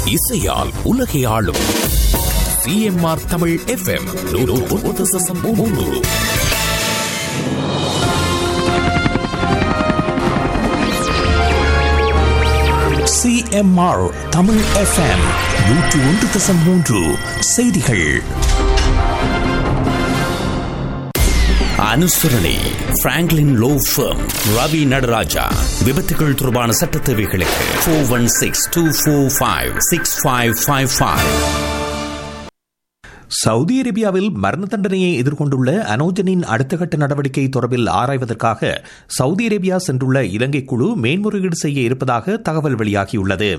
இசையால் உலகை ஆளும் சிஎம்ஆர் தமிழ் எஃப்எம் மூன்று சிஎம்ஆர் தமிழ் எஃப்எம் நூற்று ஒன்று தசம் மூன்று செய்திகள் அனுசரணை Franklin law firm Ravi Nataraja விபத்துகள் தொடர்பான சட்ட தேவைகளுக்கு four one six two four five six five five five Saudi அரேபியாவில் மரண தண்டனையை எதிர்கொண்டுள்ள அனோஜனின் அடுத்த கட்ட நடவடிக்கை தொடர்பில் ஆராய்வதற்காக சவுதி அரேபியா சென்றுள்ள இலங்கை குழு மேன்முறையீடு செய்ய இருப்பதாக தகவல் வெளியாகியுள்ளது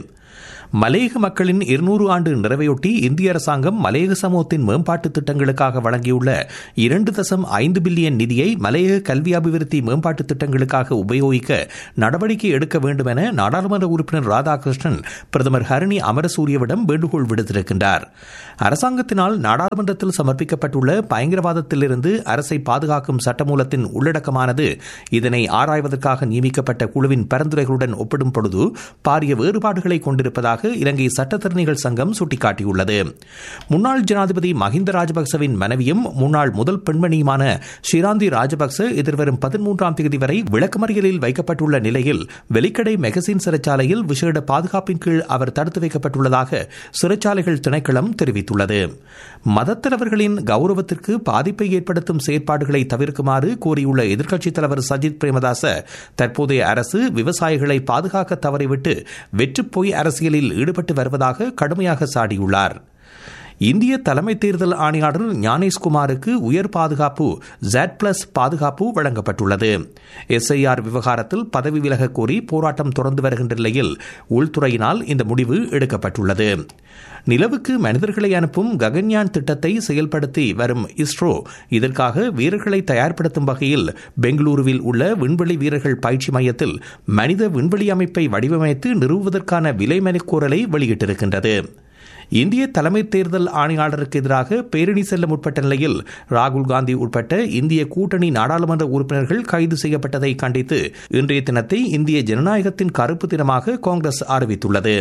மலையக மக்களின் இருநூறு ஆண்டு நிறைவையொட்டி இந்திய அரசாங்கம் மலையக சமூகத்தின் மேம்பாட்டு திட்டங்களுக்காக வழங்கியுள்ள இரண்டு தசம் ஐந்து பில்லியன் நிதியை மலையக கல்வி அபிவிருத்தி மேம்பாட்டு திட்டங்களுக்காக உபயோகிக்க நடவடிக்கை எடுக்க வேண்டும் என நாடாளுமன்ற உறுப்பினர் ராதாகிருஷ்ணன் பிரதமர் ஹரணி அமரசூரியவிடம் வேண்டுகோள் விடுத்திருக்கின்றார் அரசாங்கத்தினால் நாடாளுமன்றத்தில் சமர்ப்பிக்கப்பட்டுள்ள பயங்கரவாதத்திலிருந்து அரசை பாதுகாக்கும் சட்டமூலத்தின் உள்ளடக்கமானது இதனை ஆராய்வதற்காக நியமிக்கப்பட்ட குழுவின் பரிந்துரைகளுடன் ஒப்பிடும் பொழுது பாரிய வேறுபாடுகளை கொண்டிருப்பதாக இலங்கை சட்டத்தரணிகள் சங்கம் சுட்டிக்காட்டியுள்ளது முன்னாள் ஜனாதிபதி மஹிந்த ராஜபக்சவின் மனைவியும் முன்னாள் முதல் பெண்மணியுமான ஷிராந்தி ராஜபக்ச எதிர்வரும் பதிமூன்றாம் தேதி வரை விளக்கமறியலில் வைக்கப்பட்டுள்ள நிலையில் வெலிக்கடை மெகசின் சிறைச்சாலையில் விசேட பாதுகாப்பின் கீழ் அவர் தடுத்து வைக்கப்பட்டுள்ளதாக சிறைச்சாலைகள் திணைக்களம் தெரிவித்துள்ளது மதத்தலைவர்களின் கௌரவத்திற்கு பாதிப்பை ஏற்படுத்தும் செயற்பாடுகளை தவிர்க்குமாறு கோரியுள்ள எதிர்க்கட்சித் தலைவர் சஜித் பிரேமதாச தற்போதைய அரசு விவசாயிகளை பாதுகாக்க தவறிவிட்டு வெற்றுப்போய் அரசியலில் ஈடுபட்டு வருவதாக கடுமையாக சாடியுள்ளார் இந்திய தலைமை தேர்தல் ஆணையாளர் ஞானேஷ்குமாருக்கு உயர் பாதுகாப்பு ஜேட் பிளஸ் பாதுகாப்பு வழங்கப்பட்டுள்ளது எஸ்ஐஆர் விவகாரத்தில் பதவி விலக கோரி போராட்டம் தொடர்ந்து வருகின்ற நிலையில் உள்துறையினால் இந்த முடிவு எடுக்கப்பட்டுள்ளது நிலவுக்கு மனிதர்களை அனுப்பும் ககன்யான் திட்டத்தை செயல்படுத்தி வரும் இஸ்ரோ இதற்காக வீரர்களை தயார்படுத்தும் வகையில் பெங்களூருவில் உள்ள விண்வெளி வீரர்கள் பயிற்சி மையத்தில் மனித விண்வெளி அமைப்பை வடிவமைத்து நிறுவுவதற்கான விலை மனுக்கோரலை வெளியிட்டிருக்கின்றது இந்திய தலைமை தேர்தல் ஆணையாளருக்கு எதிராக பேரணி செல்ல முற்பட்ட நிலையில் ராகுல் காந்தி உட்பட்ட இந்திய கூட்டணி நாடாளுமன்ற உறுப்பினர்கள் கைது செய்யப்பட்டதை கண்டித்து இன்றைய தினத்தை இந்திய ஜனநாயகத்தின் கருப்பு தினமாக காங்கிரஸ் அறிவித்துள்ளது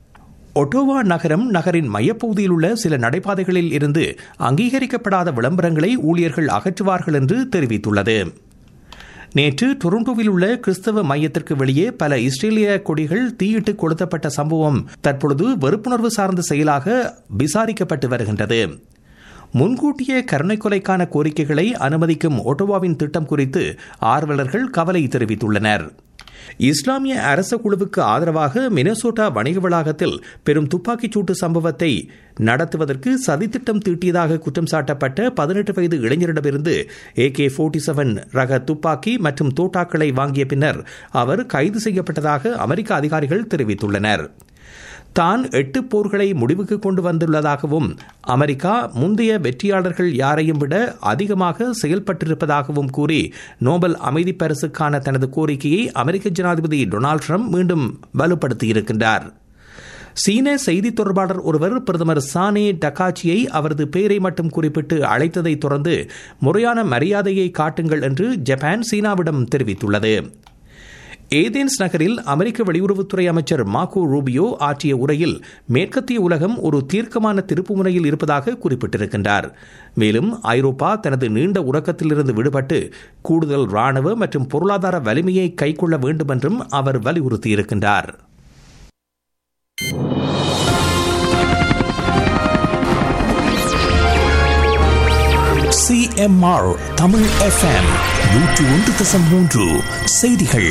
ஒட்டோவா நகரம் நகரின் மையப்பகுதியில் உள்ள சில நடைபாதைகளில் இருந்து அங்கீகரிக்கப்படாத விளம்பரங்களை ஊழியர்கள் அகற்றுவார்கள் என்று தெரிவித்துள்ளது நேற்று டொரண்டோவில் உள்ள கிறிஸ்தவ மையத்திற்கு வெளியே பல இஸ்ரேலிய கொடிகள் தீயிட்டு கொளுத்தப்பட்ட சம்பவம் தற்பொழுது வெறுப்புணர்வு சார்ந்த செயலாக விசாரிக்கப்பட்டு வருகின்றது முன்கூட்டிய கருணை கொலைக்கான கோரிக்கைகளை அனுமதிக்கும் ஒட்டோவாவின் திட்டம் குறித்து ஆர்வலர்கள் கவலை தெரிவித்துள்ளனர் இஸ்லாமிய அரச குழுவுக்கு ஆதரவாக மினசோட்டா வணிக வளாகத்தில் பெரும் துப்பாக்கிச் சூட்டு சம்பவத்தை நடத்துவதற்கு சதித்திட்டம் தீட்டியதாக குற்றம் சாட்டப்பட்ட பதினெட்டு வயது இளைஞரிடமிருந்து ஏ கே போர்ட்டி செவன் ரக துப்பாக்கி மற்றும் தோட்டாக்களை வாங்கிய பின்னர் அவர் கைது செய்யப்பட்டதாக அமெரிக்க அதிகாரிகள் தெரிவித்துள்ளனர் தான் எட்டு போர்களை முடிவுக்கு கொண்டு வந்துள்ளதாகவும் அமெரிக்கா முந்தைய வெற்றியாளர்கள் யாரையும் விட அதிகமாக செயல்பட்டிருப்பதாகவும் கூறி நோபல் அமைதி பரிசுக்கான தனது கோரிக்கையை அமெரிக்க ஜனாதிபதி டொனால்டு ட்ரம்ப் மீண்டும் வலுப்படுத்தியிருக்கின்றார் சீன செய்தி தொடர்பாளர் ஒருவர் பிரதமர் சானே டக்காச்சியை அவரது பெயரை மட்டும் குறிப்பிட்டு அழைத்ததை தொடர்ந்து முறையான மரியாதையை காட்டுங்கள் என்று ஜப்பான் சீனாவிடம் தெரிவித்துள்ளது ஏதேன்ஸ் நகரில் அமெரிக்க வெளியுறவுத்துறை அமைச்சர் மார்கோ ரூபியோ ஆற்றிய உரையில் மேற்கத்திய உலகம் ஒரு தீர்க்கமான திருப்புமுனையில் இருப்பதாக குறிப்பிட்டிருக்கின்றார் மேலும் ஐரோப்பா தனது நீண்ட உறக்கத்திலிருந்து விடுபட்டு கூடுதல் ராணுவ மற்றும் பொருளாதார வலிமையை கைக்கொள்ள வேண்டும் என்றும் அவர் வலியுறுத்தியிருக்கின்றார் சிஎம்ஆர் தமிழ் எஃப்எம் நூற்று ஒன்று தசம் மூன்று செய்திகள்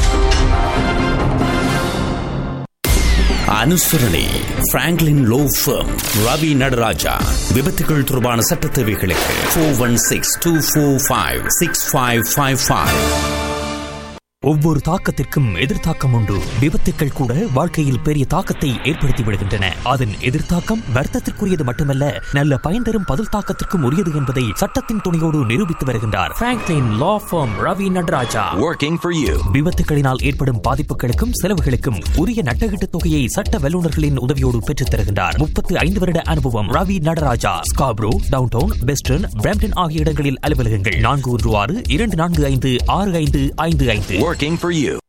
அனுசரணை Franklin law firm Ravi Nataraja விபத்துகள் தொடர்பான சட்ட தேவைகளுக்கு four one six two four five six five five five ஒவ்வொரு தாக்கத்திற்கும் எதிர்த்தாக்கம் உண்டு விபத்துக்கள் கூட வாழ்க்கையில் பெரிய தாக்கத்தை ஏற்படுத்தி விடுகின்றன அதன் எதிர்த்தாக்கம் வர்த்தத்திற்குரியது மட்டுமல்ல நல்ல பயன் தரும் பதில் தாக்கத்திற்கும் உரியது என்பதை சட்டத்தின் துணையோடு நிரூபித்து வருகின்றார் Franklin law firm Ravi Nataraja Working for you. விபத்துகளினால் ஏற்படும் பாதிப்புகளுக்கும் செலவுகளுக்கும் உரிய நட்டகீட்டு தொகையை சட்ட வல்லுநர்களின் உதவியோடு பெற்றுத் தருகின்றார் முப்பத்தி ஐந்து வருட அனுபவம் Ravi Nataraja Scarborough downtown Weston Brampton ஆகிய இடங்களில் அலுவலகங்கள் நான்கு ஒன்று ஆறு இரண்டு நான்கு ஐந்து ஆறு ஐந்து ஐந்து ஐந்து Working for you.